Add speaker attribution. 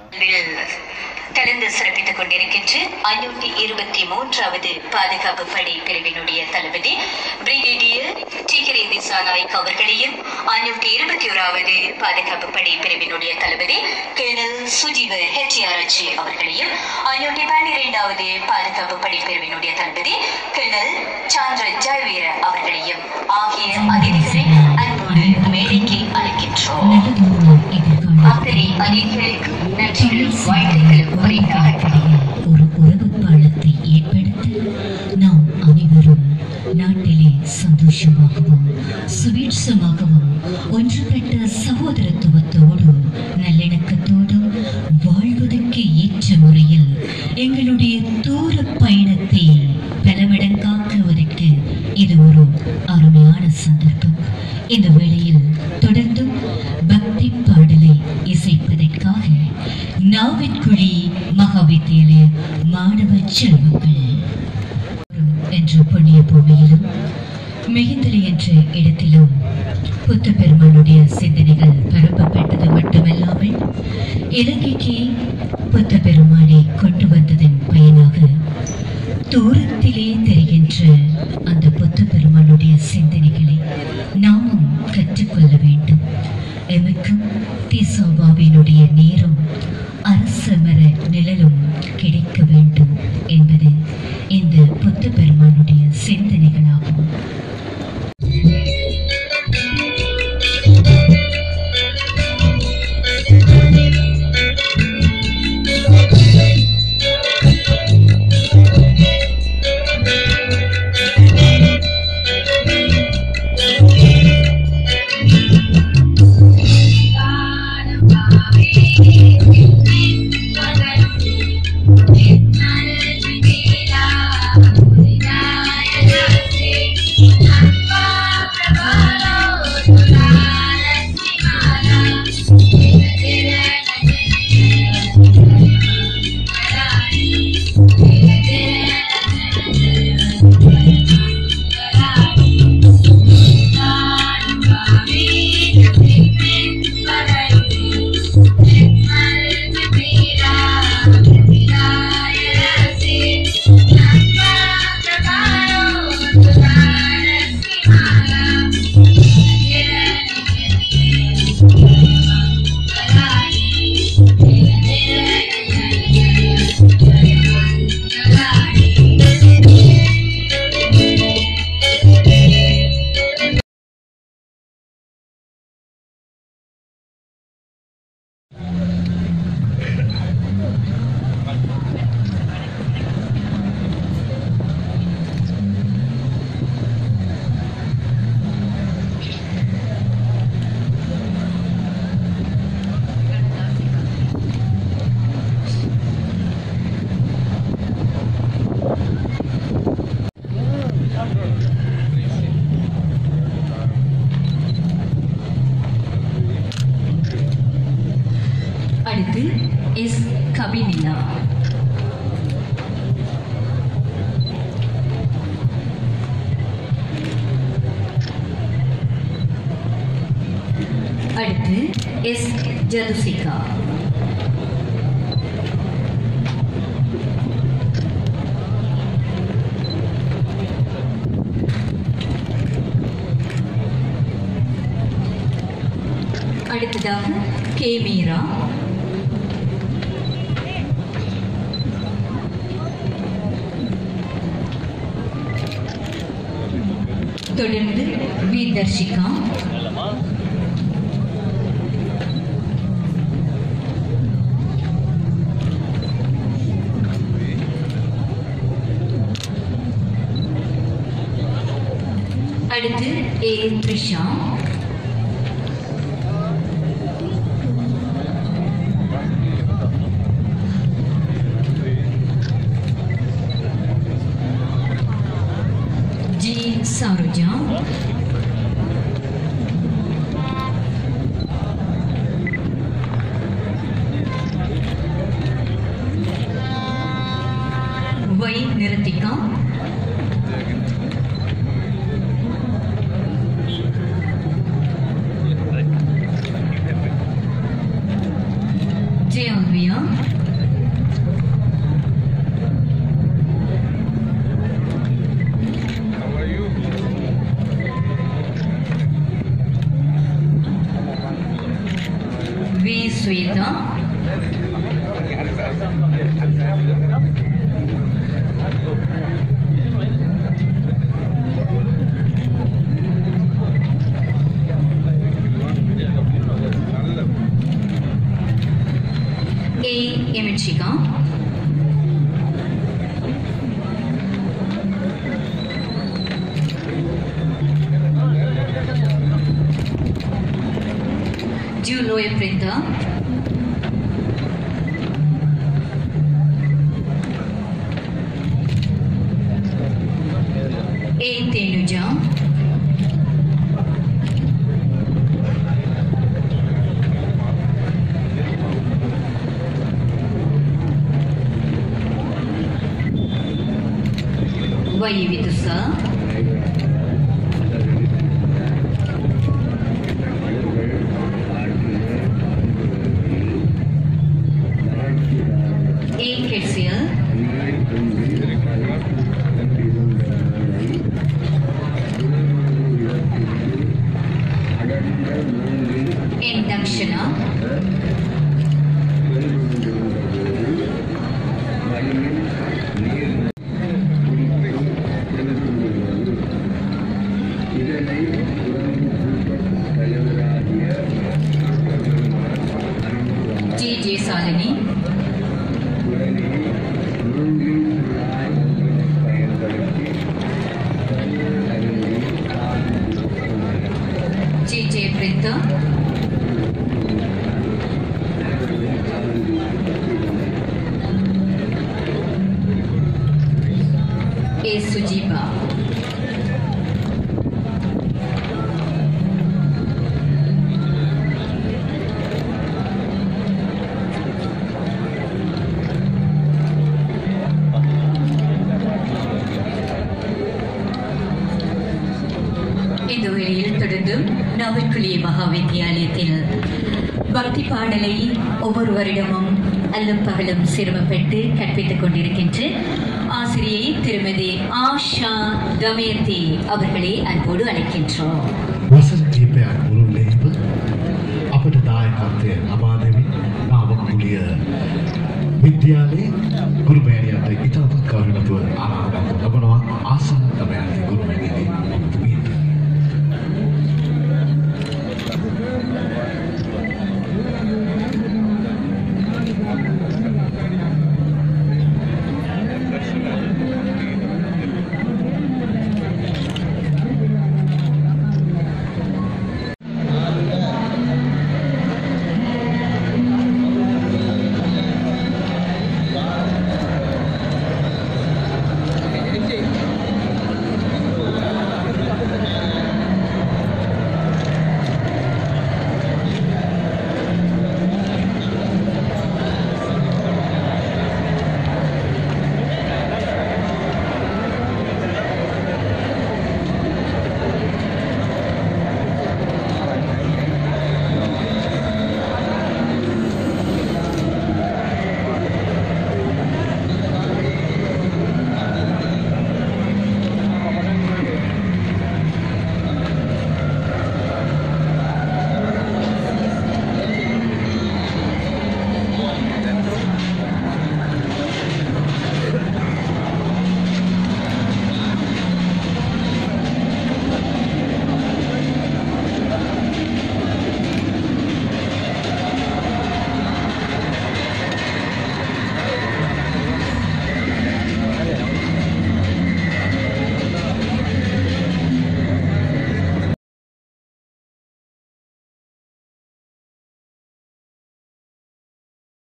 Speaker 1: கலந்து சிறப்பித்துக் கொண்டிருக்கின்ற ஐநூத்தி இருபத்தி மூன்றாவது பாதுகாப்பு படை பிரிவினுடைய தளபதி பிரிகேடியர் டிகிரி திசாநாயக் அவர்களையும் ஐநூத்தி இருபத்தி ஓராவது பாதுகாப்பு படை பிரிவினுடைய தளபதி கேர்னல் சுஜீவ ஹெச்ஆர்ஜி அவர்களையும் ஐநூத்தி பன்னிரெண்டாவது பாதுகாப்பு படை பிரிவினுடைய தளபதி கேர்னல் சாந்திர ஜெயவீர அவர்களையும் ஆகிய அதிதிகளை அன்போடு மேடைக்கு அழைக்கின்றோம் அத்தனை அதிதிகளுக்கு நன்றிகளும் வாழ்த்துக்களும் உரைத்தார்கள்
Speaker 2: ஒரு உறவு பாலத்தை ஏற்படுத்த நாம் அனைவரும் நாட்டிலே சந்தோஷமாகவும் சுவீட்சமாகவும் ஒன்றுபட்ட சகோதரத்துவத்தோடு நல்லிணக்கத்தோடும் வாழ்வதற்கு ஏற்ற முறையில் எங்களுடைய தூர பயணத்தை பலமடங்காக்குவதற்கு இது ஒரு அருமையான சந்தர்ப்பம் இந்த வேளையில் தொடர்ந்தும் பக்தி பாடலை இசைப்பதற்காக நாவிற்குழி மகாவித்தியாலய மாணவ செல்வங்கள் என்ற புண்ணிய பூமியிலும் மிகுந்தலை என்ற இடத்திலும் புத்த பெருமானுடைய சிந்தனைகள் பரப்பப்பட்டது மட்டுமல்லாமல் இலங்கைக்கு புத்த பெருமானை கொண்டு வந்ததன் பயனாக தூரத்திலே தெரிகின்ற அந்த புத்த பெருமானுடைய சிந்தனைகளை நாமும் கற்றுக்கொள்ள வேண்டும் எமக்கும் தீசாபாவினுடைய நேரம் அரசமர நிழலும் கிடைக்க வேண்டும் என்பது இந்த புத்த பெருமானுடைய சிந்தனைகளாகும் அடுத்து எஸ் கபினிலா அடுத்து எஸ் ஜதுசிகா அடுத்ததாக கே மீரா தொடர்ந்து வி தர்ஷிகா அடுத்து A Trisha G Saroja Y Niraththika ஜெயால்வியா
Speaker 3: How are you?
Speaker 2: V Swetha
Speaker 3: நல்ல
Speaker 2: ஏ எமிச்சிகா ஜூலோய Brinda A Thenuja Y Vidusa A ಕೆಸಿಯಲ್ N Dakshina J J Salini J J Vritha A Sujeeba இந்த வேளையில் தொடர்ந்து நாவற்குழிய மகா வித்தியாலயத்தில் பக்தி பாடலை ஒவ்வொரு வருடமும் அல்லும் பகலும் சிரமப்பட்டு கற்பித்துக் கொண்டிருக்கின்ற ஆசிரியை திருமதி ஆஷா தமயந்தி அவர்களை அன்போடு அழைக்கின்றோம்
Speaker 4: වසර කීපයක් මුළුල්ලේම අපට දායකත්වය ලබා දෙමින් නාවකුලිය විද්‍යාලයේ ගුරුමෑණිය